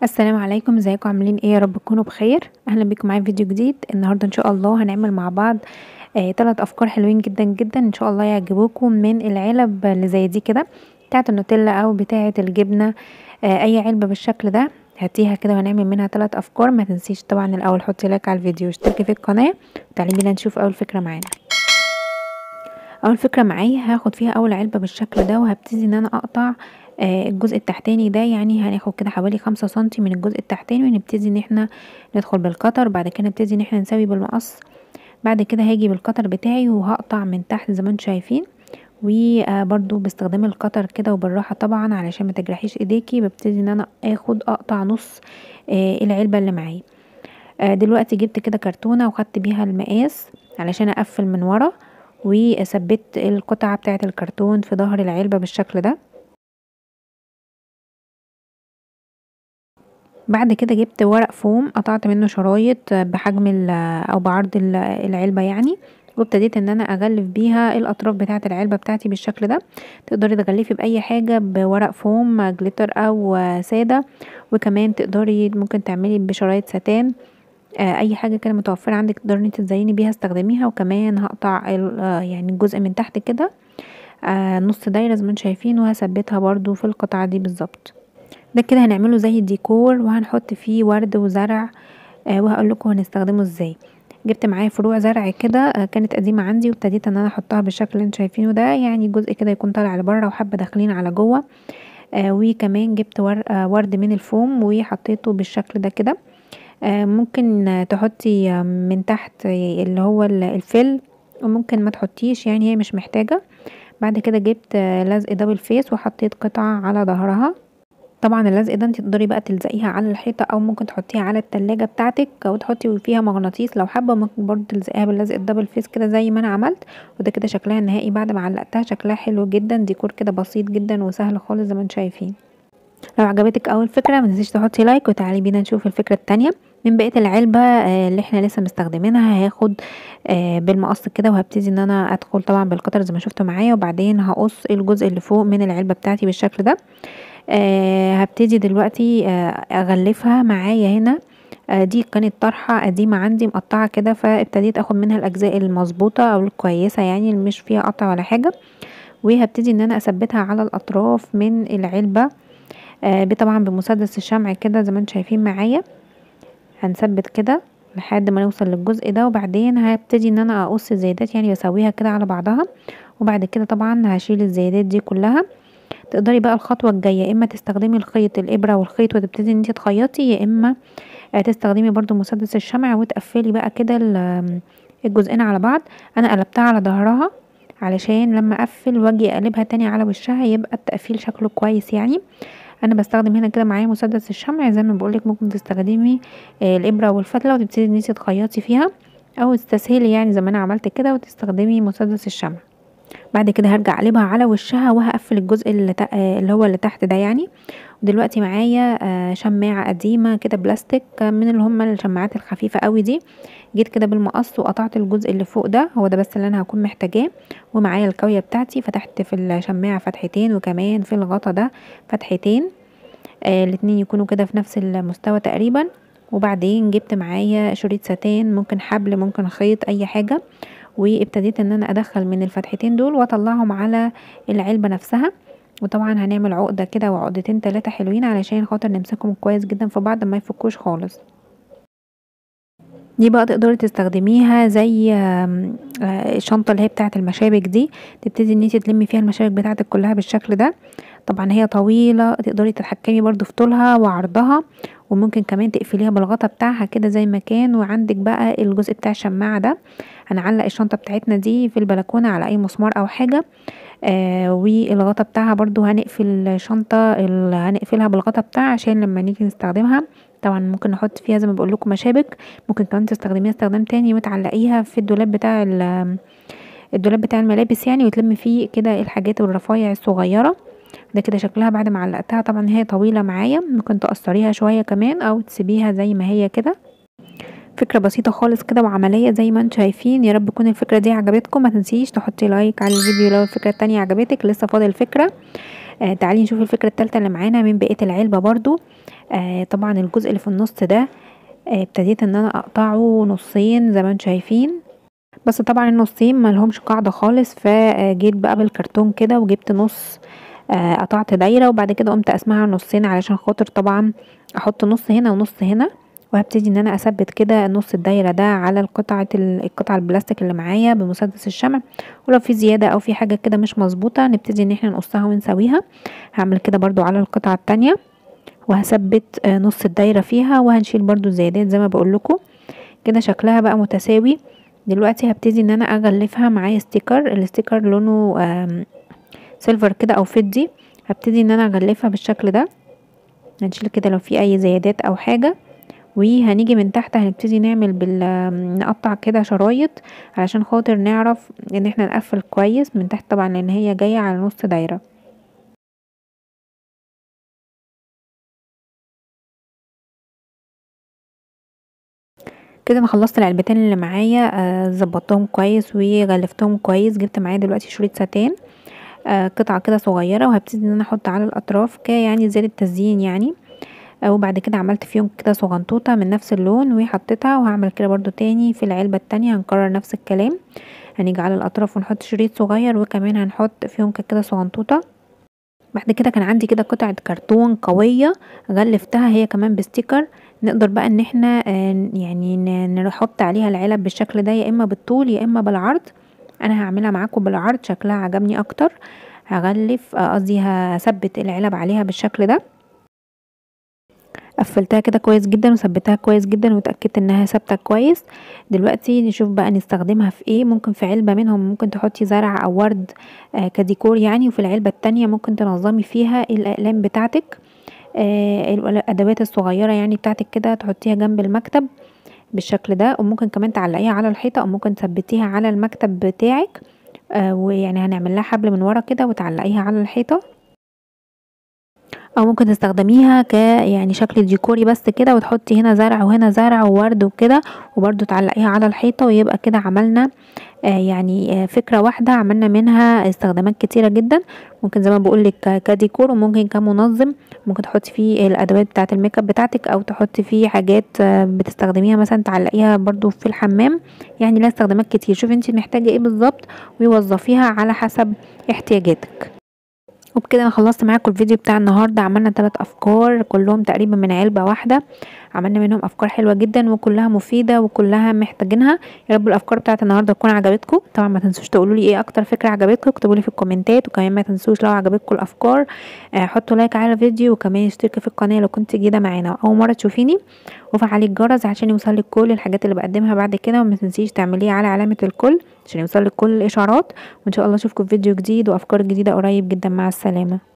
السلام عليكم ازيكم عاملين ايه يا رب تكونوا بخير اهلا بيكم معايا في فيديو جديد النهارده ان شاء الله هنعمل مع بعض آه تلات افكار حلوين جدا جدا ان شاء الله يعجبوكم من العلب اللي زي دي كده بتاعه النوتيلا او بتاعه الجبنه آه اي علبه بالشكل ده هاتيها كده وهنعمل منها تلات افكار ما تنسيش طبعا الاول حطي لايك على الفيديو واشتركي في القناه وتعالي بينا نشوف اول فكره معانا اول فكره معايا هاخد فيها اول علبه بالشكل ده وهبتدي ان انا اقطع آه الجزء التحتاني ده يعني هناخد كده حوالي خمسة سنتي من الجزء التحتاني ونبتدي ان احنا ندخل بالقطر بعد كده نبتدي ان احنا نسوي بالمقص بعد كده هاجي بالقطر بتاعي وهقطع من تحت زي ما انتم شايفين وبرده باستخدام القطر كده وبالراحه طبعا علشان ما تجرحيش ايديكي ببتدي ان انا اخد اقطع نص آه العلبه اللي معايا آه دلوقتي جبت كده كرتونه وخدت بيها المقاس علشان اقفل من ورا وثبت القطعه بتاعه الكرتون في ظهر العلبه بالشكل ده بعد كده جبت ورق فوم قطعت منه شرايط بحجم او بعرض العلبه يعني وابتديت ان انا اغلف بيها الاطراف بتاعه العلبه بتاعتي بالشكل ده تقدري تغلفي باي حاجه بورق فوم جليتر او ساده وكمان تقدري ممكن تعملي بشرايط ستان اي حاجه كده متوفره عندك تقدري انت تزيني بيها استخدميها وكمان هقطع يعني الجزء من تحت كده نص دايره زي ما انتم شايفين وهثبتها برده في القطعه دي بالظبط ده كده هنعمله زي ديكور وهنحط فيه ورد وزرع آه وهقول لكم هنستخدمه ازاي جبت معايا فروع زرع كده آه كانت قديمه عندي وابتديت ان انا احطها بالشكل اللي انتوا شايفينه ده يعني جزء كده يكون طالع لبره وحبه داخلين على جوه آه وكمان جبت ور آه ورد من الفوم وحطيته بالشكل ده كده آه ممكن تحطي من تحت اللي هو الفل وممكن ما تحطيش يعني هي مش محتاجه بعد كده جبت لزق دبل فيس وحطيت قطعه على ظهرها طبعا اللزق ده انت تقدري بقى تلزقيها على الحيطه او ممكن تحطيها على التلاجة بتاعتك او تحطي فيها مغناطيس لو حابه ممكن برضه تلزقيها باللزق الدبل فيس كده زي ما انا عملت وده كده شكلها النهائي بعد ما علقتها شكلها حلو جدا ديكور كده بسيط جدا وسهل خالص زي ما انتم شايفين لو عجبتك اول فكره ما تنسيش تحطي لايك وتعالي بينا نشوف الفكره التانية من بقيه العلبه اللي احنا لسه مستخدمينها هاخد بالمقص كده وهبتدي ان انا ادخل طبعا بالقطر زي ما شفتوا معايا وبعدين هقص الجزء اللي فوق من العلبه بتاعتي بالشكل ده آه هبتدي دلوقتي آه اغلفها معايا هنا آه دي كانت طرحة قديمة عندي مقطعة كده فابتديت اخد منها الاجزاء المظبوطة او الكويسة يعني اللي مش فيها قطع ولا حاجة وهبتدي ان انا اثبتها على الاطراف من العلبة آه طبعا بمسدس الشمع كده زي ما انتم شايفين معايا هنثبت كده لحد ما نوصل للجزء ده وبعدين هبتدي ان انا اقص الزيادات يعني بسويها كده على بعضها وبعد كده طبعا هشيل الزيادات دي كلها تقدري بقى الخطوه الجايه يا اما تستخدمي الخيط الابره والخيط وتبتدي ان انت تخيطي يا اما تستخدمي برضو مسدس الشمع وتقفلي بقى كده الجزئين على بعض انا قلبتها على ظهرها علشان لما اقفل واجي اقلبها تاني على وشها يبقى التقفيل شكله كويس يعني انا بستخدم هنا كده معايا مسدس الشمع زي ما بقولك ممكن تستخدمي الابره والفتله وتبتدي ان انت تخيطي فيها او تستسهلي يعني زي ما انا عملت كده وتستخدمي مسدس الشمع بعد كده هرجع اقلبها على وشها وهقفل الجزء اللي, اللي هو اللي تحت ده يعني ودلوقتي معايا شماعه قديمه كده بلاستيك من اللي هم الشماعات الخفيفه قوي دي جيت كده بالمقص وقطعت الجزء اللي فوق ده هو ده بس اللي انا هكون محتاجاه ومعايا الكاويه بتاعتي فتحت في الشماعه فتحتين وكمان في الغطا ده فتحتين آه الاتنين يكونوا كده في نفس المستوى تقريبا وبعدين جبت معايا شريط ستان ممكن حبل ممكن خيط اي حاجه وابتديت ان انا ادخل من الفتحتين دول واطلعهم على العلبه نفسها وطبعا هنعمل عقده كده وعقدتين تلاتة حلوين علشان خاطر نمسكهم كويس جدا في بعض ما يفكوش خالص دي بقى تقدري تستخدميها زي الشنطه اللي هي بتاعه المشابك دي تبتدي ان انت تلمي فيها المشابك بتاعتك كلها بالشكل ده طبعا هي طويله تقدري تتحكمي برضو في طولها وعرضها وممكن كمان تقفليها بالغطا بتاعها كده زي ما كان وعندك بقى الجزء بتاع الشماعه ده هنعلق الشنطه بتاعتنا دي في البلكونه على اي مسمار او حاجه آه والغطا بتاعها برضو هنقفل الشنطه هنقفلها بالغطا بتاعها عشان لما نيجي نستخدمها طبعا ممكن نحط فيها زي ما بقول لكم مشابك ممكن كمان تستخدميها استخدام تاني وتعلقيها في الدولاب بتاع الدولاب بتاع الملابس يعني وتلمي فيه كده الحاجات والرفايع الصغيره ده كده شكلها بعد ما علقتها طبعا هي طويله معايا ممكن تقصريها شويه كمان او تسيبيها زي ما هي كده فكرة بسيطة خالص كده وعملية زي ما انتم شايفين يا رب تكون الفكرة دي عجبتكم ما تنسيش تحطي لايك على الفيديو لو الفكرة التانية عجبتك لسه فاضل فكرة آه تعالي نشوف الفكرة التالتة اللي معانا من بقية العلبة برضو آه طبعا الجزء اللي في النص ده آه ابتديت ان انا اقطعه نصين زي ما انتم شايفين بس طبعا النصين ملهمش قاعدة خالص فجيت بقى بالكرتون كده وجبت نص آه قطعت دايرة وبعد كده قمت اقسمها نصين علشان خاطر طبعا احط نص هنا ونص هنا وهبتدي ان انا اثبت كده نص الدايره ده على القطعه القطعه البلاستيك اللي معايا بمسدس الشمع ولو في زياده او في حاجه كده مش مظبوطه نبتدي ان احنا نقصها ونسويها هعمل كده برضو على القطعه التانية وهثبت نص الدايره فيها وهنشيل برضو الزيادات زي ما بقول لكم كده شكلها بقى متساوي دلوقتي هبتدي ان انا اغلفها معايا ستيكر الستيكر لونه سيلفر كده او فضي هبتدي ان انا اغلفها بالشكل ده هنشيل كده لو في اي زيادات او حاجه وهنيجي من تحت هنبتدي نعمل بال نقطع كده شرايط علشان خاطر نعرف ان احنا نقفل كويس من تحت طبعا لان هي جايه على نص دايره كده انا خلصت العلبتين اللي معايا ظبطتهم كويس وغلفتهم كويس جبت معايا دلوقتي شريط ستان آه قطعه كده صغيره وهبتدي ان انا احط على الاطراف كيعني زياده تزيين يعني وبعد كده عملت فيهم كده صغنطوطه من نفس اللون وحطيتها وهعمل كده برضو تاني في العلبه التانية هنكرر نفس الكلام هنيجي على الاطراف ونحط شريط صغير وكمان هنحط فيهم كده صغنطوطه بعد كده كان عندي كده قطعه كرتون قويه غلفتها هي كمان بستيكر نقدر بقى ان احنا يعني نحط عليها العلب بالشكل ده يا اما بالطول يا اما بالعرض انا هعملها معاكم بالعرض شكلها عجبني اكتر هغلف قصدي هثبت العلب عليها بالشكل ده قفلتها كده كويس جدا وثبتها كويس جدا وتاكدت انها ثابته كويس دلوقتي نشوف بقى نستخدمها في ايه ممكن في علبه منهم ممكن تحطي زرع او ورد آه كديكور يعني وفي العلبه التانية ممكن تنظمي فيها الاقلام بتاعتك آه الادوات الصغيره يعني بتاعتك كده تحطيها جنب المكتب بالشكل ده وممكن كمان تعلقيها على الحيطه او ممكن تثبتيها على المكتب بتاعك آه ويعني هنعمل لها حبل من ورا كده وتعلقيها على الحيطه او ممكن تستخدميها ك يعني شكل ديكوري بس كده وتحطي هنا زرع وهنا زرع وورد وكده وبرده تعلقيها على الحيطه ويبقى كده عملنا آه يعني آه فكره واحده عملنا منها استخدامات كتيره جدا ممكن زي ما بقول لك كديكور وممكن كمنظم ممكن تحطي فيه الادوات بتاعه الميك اب بتاعتك او تحطي فيه حاجات آه بتستخدميها مثلا تعلقيها برده في الحمام يعني لها استخدامات كتير شوفي انت محتاجه ايه بالظبط ووظفيها على حسب احتياجاتك وبكده انا خلصت معاكم الفيديو بتاع النهارده عملنا ثلاث افكار كلهم تقريبا من علبه واحده عملنا منهم افكار حلوه جدا وكلها مفيده وكلها محتاجينها يا رب الافكار بتاعت النهارده تكون عجبتكم طبعا ما تنسوش تقولوا لي ايه اكتر فكره عجبتكم اكتبوا لي في الكومنتات وكمان ما تنسوش لو عجبتكم الافكار آه حطوا لايك على الفيديو وكمان اشتركوا في القناه لو كنت جديده معانا اول مره تشوفيني وفعلي الجرس عشان يوصلك كل الحاجات اللي بقدمها بعد كده وما تنسيش تعمليه على علامه الكل عشان يوصلك كل الاشعارات وان شاء الله اشوفكم في فيديو جديد وافكار جديده قريب جدا مع السلامه